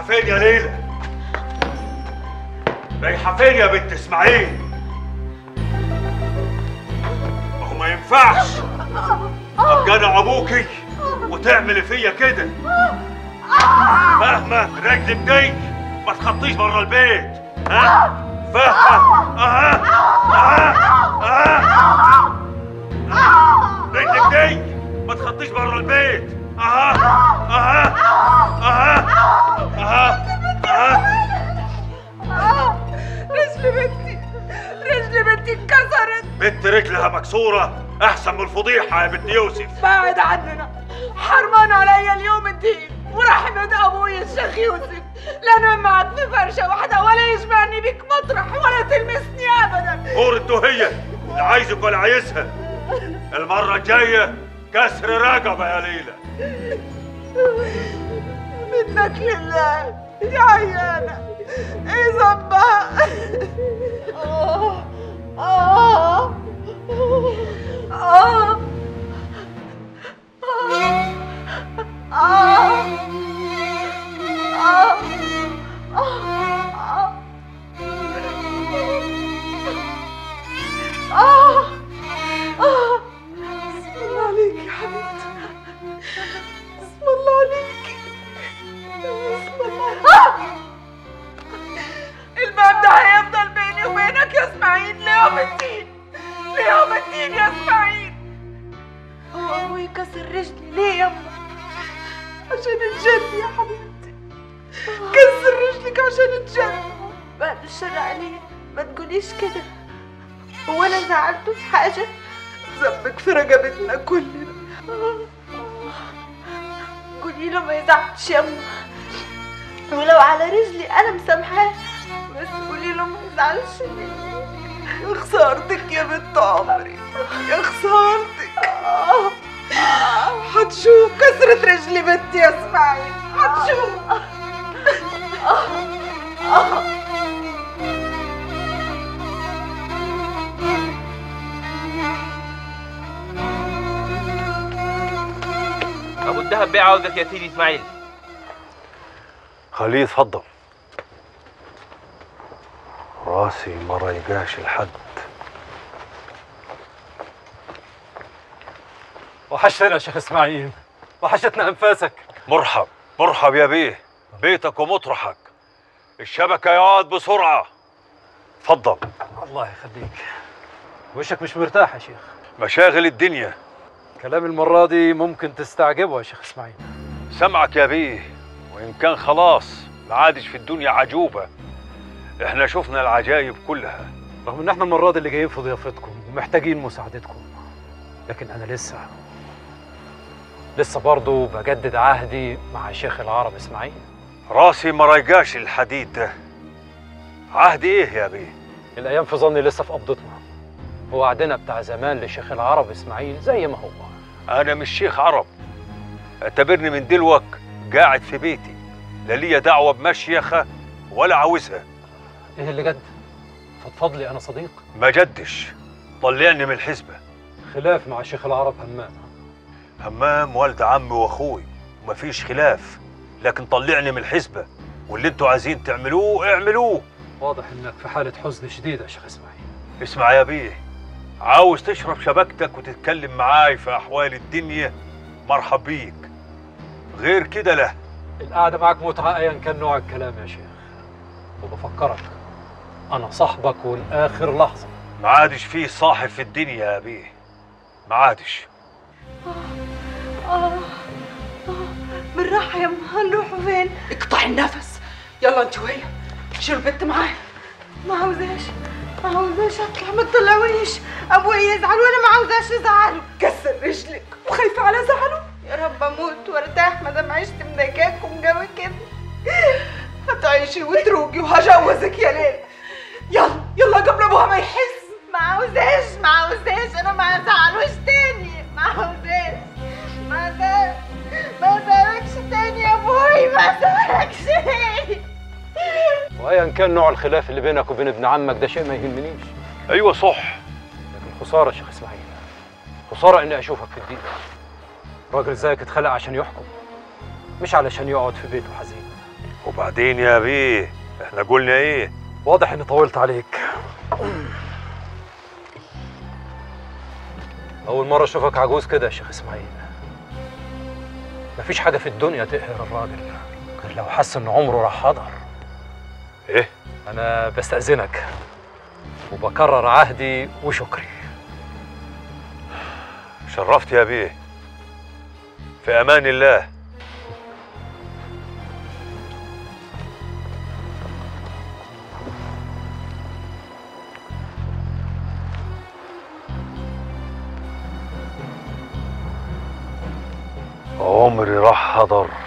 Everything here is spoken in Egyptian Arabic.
فين يا ليلى رايحه فين يا بنت اسماعيل ما هو ما ينفعش ابقى انا ابوكي وتعملي فيا كده فاهمه رجلي بدي ما تخطيش بره البيت ها فاهمه اها اها اها رجلي بدي ما تخطيش بره البيت اها اها اها اها اها رجل بنتي رجل بنتي اتكسرت بنت رجلها مكسورة أحسن من الفضيحة يا بنت يوسف بعد عننا حرمان عليا اليوم الدين ورحمة أبوي الشيخ يوسف لا أنام معك في فرشة واحدة ولا يجمعني بك مطرح ولا تلمسني أبدا غور الدهية لا عايزك ولا عايزها المرة الجاية كسر رقبة يا ليلى منك لله يا عيانة ايه ذنبها آه آه آه آه آه آه آه آه بسم الله عليك يا حبيبتي بسم الله عليك بسم الله آه! الباب ده هيفضل بيني وبينك يا اسماعيل ليوم الدين ليوم الدين يا اسماعيل هو ابوي كسر رجلي ليه يا أما؟ عشان الجن يا حبيبتي كسر رجلك عشان الجن بعد الشر عليه ما تقوليش كده هو انا زعلته في حاجه ذنبك في رقبتنا كلنا قولي له ما يزعلش يا أما ولو على رجلي انا مسامحاه بس قولي له ما يزعلش مني يا خسارتك يا بنت عمري يا خسارتك هتشوف كسرة رجلي بنتي يا اسماعيل هتشوف ابو الدهب بيه عاوزك يا سيدي اسماعيل خليه يتفضل راسي ما رايقاش لحد وحشتنا يا شيخ اسماعيل وحشتنا انفاسك مرحب مرحب يا بيه بيتك ومطرحك الشبكة يقعد بسرعة اتفضل الله يخليك وشك مش مرتاح يا شيخ مشاغل الدنيا كلام المرة دي ممكن تستعجبه يا شيخ اسماعيل سمعك يا بيه وإن كان خلاص ما عادش في الدنيا عجوبة احنا شفنا العجائب كلها رغم ان احنا المرة دي اللي جايين في ضيافتكم ومحتاجين مساعدتكم لكن انا لسه لسه برضه بجدد عهدي مع شيخ العرب اسماعيل راسي ما رايقاش الحديد ده عهد ايه يا بيه الايام في ظني لسه في قبضتنا ووعدنا بتاع زمان لشيخ العرب اسماعيل زي ما هو انا مش شيخ عرب اعتبرني من دلوك قاعد في بيتي لا ليا دعوة بمشيخة ولا عاوزها ايه اللي جد فضفضلي انا صديق ما جدش طلعني من الحزبة خلاف مع شيخ العرب همام همام والد عمي واخوي ومفيش خلاف لكن طلعني من الحزبة واللي انتوا عايزين تعملوه اعملوه واضح انك في حالة حزن شديدة يا شيخ اسماعيل اسمع يا بيه عاوز تشرب شبكتك وتتكلم معاي في احوال الدنيا مرحب بيك غير كده لا القعدة معك متعة ايا كان نوع الكلام يا شيخ وبفكرك انا صاحبك والاخر لحظة ما عادش فيه صاحب في الدنيا يا بيه ما عادش آه آه بالراحة يا أما هنروحوا فين؟ اقطعي النفس يلا انت وهي شيلوا البنت معايا ما عاوزاش ما عاوزاش اطلع ما تطلعونيش ابوي يزعل وانا ما عاوزاش ازعله كسر رجلك وخايفة على زعله يا رب اموت وارتاح ما دام عشت منكاكم جو كده هتعيشي وتروجي وهجوزك يا ليل يلا يلا قبل ابوها ما يحس ما عاوزاش ما عاوزاش انا ما ازعلوش تاني ما عاوزاش ما ده ما سالكش تاني يا ابوي ما سالكش تاني وايا كان نوع الخلاف اللي بينك وبين ابن عمك ده شيء ما يهمنيش ايوه صح لكن خسارة يا شيخ اسماعيل خسارة اني اشوفك في الدين راجل زيك اتخلق عشان يحكم مش علشان يقعد في بيته حزين وبعدين يا بيه احنا قلنا ايه واضح اني طولت عليك اول مره اشوفك عجوز كده يا شيخ اسماعيل مفيش حاجه في الدنيا تقهر الراجل غير لو حس ان عمره راح حضر ايه انا بستاذنك وبكرر عهدي وشكري شرفت يا بيه في امان الله عمري راح حضر